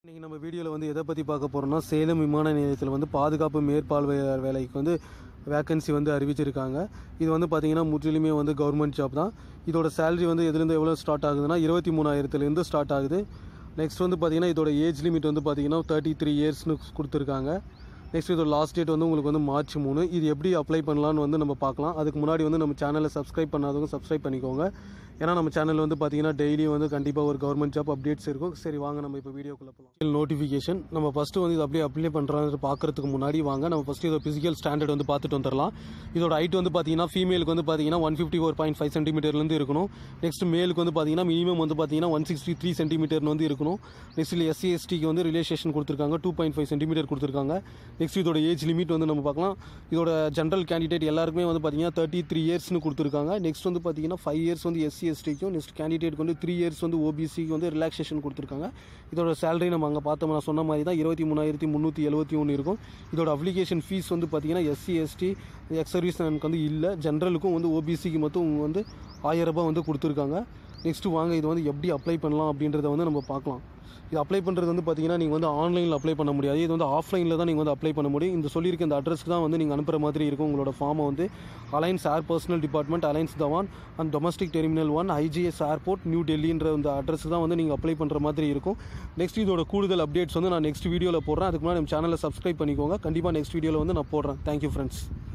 இன்றைக்கி நம்ம வீடியோவில் வந்து எதை பற்றி பார்க்க போகிறோம்னா சேலம் விமான நிலையத்தில் வந்து பாதுகாப்பு மேற்பார்வையாளர் வேலைக்கு வந்து வேக்கன்சி வந்து அறிவிச்சிருக்காங்க இது வந்து பார்த்தீங்கன்னா முற்றிலுமே வந்து கவர்மெண்ட் ஜாப் தான் இதோட சேலரி வந்து எதுலேருந்து எவ்வளோ ஸ்டார்ட் ஆகுதுன்னா இருபத்தி மூணாயிரத்துலேருந்து ஸ்டார்ட் ஆகுது நெக்ஸ்ட் வந்து பார்த்தீங்கன்னா இதோட ஏஜ் லிமிட் வந்து பார்த்தீங்கன்னா தேர்ட்டி த்ரீ இயர்ஸ்னு கொடுத்துருக்காங்க நெக்ஸ்ட் இதோட லாஸ்ட் டேட் வந்து உங்களுக்கு வந்து மார்ச் மூணு இது எப்படி அப்ளை பண்ணலாம்னு வந்து நம்ம பார்க்கலாம் அதுக்கு முன்னாடி வந்து நம்ம சேனலை சப்ஸ்கிரைப் பண்ணாதவங்க சப்ஸ்கிரைப் பண்ணிக்கோங்க ஏன்னா நம்ம சேனல் வந்து பார்த்தீங்கன்னா டெய்லி வந்து கண்டிப்பாக ஒரு கவர்மெண்ட் ஜாப் அப்டேட்ஸ் இருக்கும் சரி வாங்க நம்ம இப்போ வீடியோக்குள்ள போகலாம் நோட்டிஃபிகேஷன் நம்ம ஃபஸ்ட்டு வந்து இது அப்படியே அப்ளை பண்ணுறது பார்க்கறதுக்கு முன்னாடி வாங்க நம்ம ஃபஸ்ட்டு இதோட ஃபிசிக்கல் ஸ்டாண்டர்ட் வந்து பார்த்துட்டு வந்துடலாம் இதோட ஹைட் வந்து பார்த்தீங்கன்னா ஃபீமேலுக்கு வந்து பார்த்தீங்கன்னா one fifty four point five சென்டிமீட்டர்லேருந்து இருக்கணும் நெக்ஸ்ட் மேலுக்கு வந்து பார்த்தீங்கன்னா மினிமம் வந்து பார்த்தீங்கன்னா ஒன் சிக்ஸ்டி த்ரீ சென்டிமீட்டர்னு வந்து இருக்கணும் நெக்ஸ்ட் இல்லை எஸ்சி எஸ்டிக்கு வந்து ரிலேஷேஷன் கொடுத்துருக்காங்க டூ பாயிண்ட் ஃபைவ் சென்டிமீட்டர் கொடுத்துருக்காங்க நெக்ஸ்ட் இதோட ஏஜ் லிமிட் வந்து நம்ம பார்க்கலாம் இதோட ஜென்ரல் கேண்டிடேட் எல்லாருக்குமே வந்து பார்த்தீங்கன்னா தேர்ட்டி த்ரீ இயர்ஸ்னு கொடுத்துருக்காங்க நெக்ஸ்ட் வந்து பார்த்தீங்கன்னா ஃபைவ் இயர்ஸ் வந்து எஸ்சி எஸ்டிக்கும் நெக்ஸ்ட் கேண்டிடேட்க்கு வந்து த்ரீ இயர்ஸ் வந்து ஓபிசிக்கு வந்து ரிலாக்ஸேஷன் கொடுத்துருக்காங்க இதோட சேலரி நம்ம அங்கே பார்த்தோம் நான் சொன்ன மாதிரி தான் இருபத்தி மூணாயிரத்தி முந்நூற்றி எழுபத்தி ஒன்று இருக்கும் இதோட அப்ளிகேஷன் ஃபீஸ் வந்து பார்த்தீங்கன்னா எஸ்சி எஸ்டி எக்ஸ் சர்வீஸ் வந்து இல்லை ஜென்ரலுக்கும் வந்து ஓபிசிக்கு மட்டும் வந்து ஆயிரம் ரூபாய் வந்து கொடுத்துருக்காங்க நெக்ஸ்ட் வாங்க இது வந்து எப்படி அப்ளை பண்ணலாம் அப்படின்றத வந்து நம்ம பார்க்கலாம் இது அப்ளை பண்ணுறது வந்து பார்த்தீங்கன்னா நீங்கள் வந்து ஆன்லைனில் அப்ளை பண்ண முடியாது இது வந்து ஆஃப்லைனில் தான் நீங்கள் வந்து அப்ளை பண்ண முடியும் இந்த சொல்லியிருக்க இந்த அட்ரஸ்க்கு தான் வந்து நீங்கள் அனுப்புகிற மாதிரி இருக்கும் உங்களோட ஃபார்மை வந்து alliance air personnel department alliance Bhawan and domestic terminal one IGI airport new டெல்லின்ற இந்த அட்ரஸ் தான் வந்து நீங்கள் அப்ளை பண்ணுற மாதிரி இருக்கும் நெக்ஸ்ட் இதோட கூடுதல் அப்டேட்ஸ் வந்து நான் நெக்ஸ்ட் வீடியோவில் போடுறேன் அதுக்கு முன்னாடி நம்ம சேனலை சப்ஸ்கிரைப் பண்ணிக்கோங்க கண்டிப்பாக நெக்ஸ்ட் வீடியோவில் வந்து நான் போடுறேன் தேங்க்யூ ஃப்ரெண்ட்ஸ்